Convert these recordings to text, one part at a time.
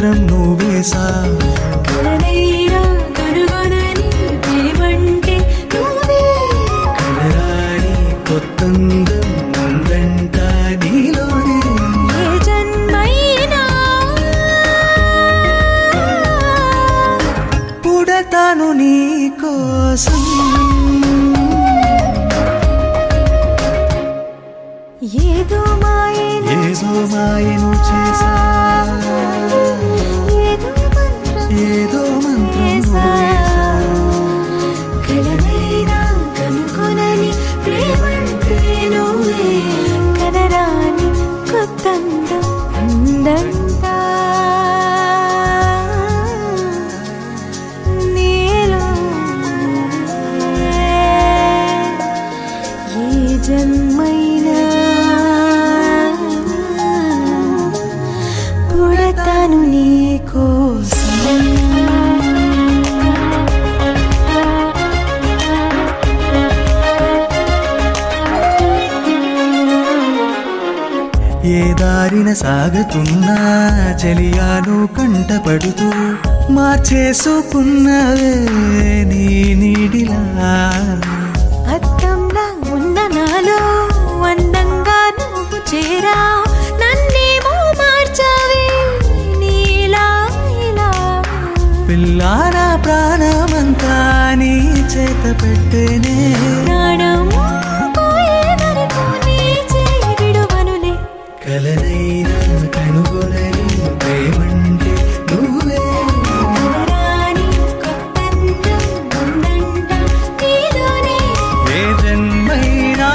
మంత్రం నువ్వేసా కలనైనా కనుగొనని ప్రేమంటే నువ్వే కలరాని కొత్తందం ఉందంట నీలోనే ఏ జన్మైనా పుడతాను నీ కోసం ఏదో మాయను ఏదో మాయను చేసా ఏదో మంత్రం ఏదో మంత్రం వేసా. నువ్వేసా కలనైనా కనుగొనని ప్రేమంటే నువ్వే కనరాని కొత్తందం ఉందంతా నీలో ఏ జన్మైనా పుడతాను నీ కోసం ఏ దారిన సాగుతున్నా చెలియాను కంటపడుతూ మార్చేసుకున్నవే నీ నీడిలా అద్దంలా ఉన్న నాలో అందంగా నువ్వు చేరా నన్నేమో మార్చావే నీలా ఇలా పిల్లాన ప్రాణమంతా నీ చేత పెట్టేనే ప్రాణం పోయే వరకు నీ చేయి విడువనులే కలనైనా కనుగొనని ప్రేమంటే నువ్వే కలరాని కొత్తందం ఉందంట నీలోనే ఏ జన్మైనా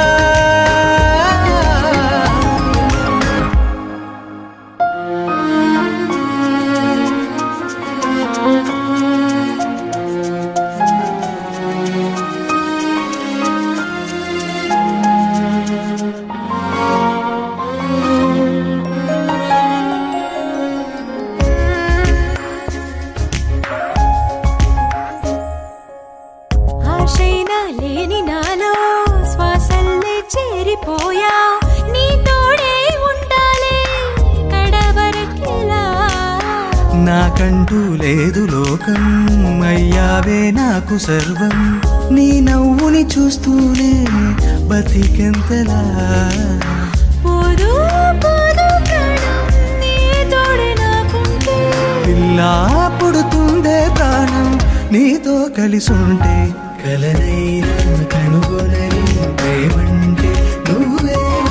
ఆశైనా లేని నాలో శ్వాసల్లే చేరిపోయా నీ తోడే ఉండాలే కడవరకిలా నాకంటూ లేదు లోకం అయ్యావే నాకు సర్వం నీ నవ్వుని చూస్తూనే బతికెంతలా పోదు పోదు ప్రాణం నీ తోడే నాకుంటే పిల్లా పుడుతుందే ప్రాణం నీతో కలిసుంటే కలనైనా కనుగొనని ప్రేమంటే నువ్వే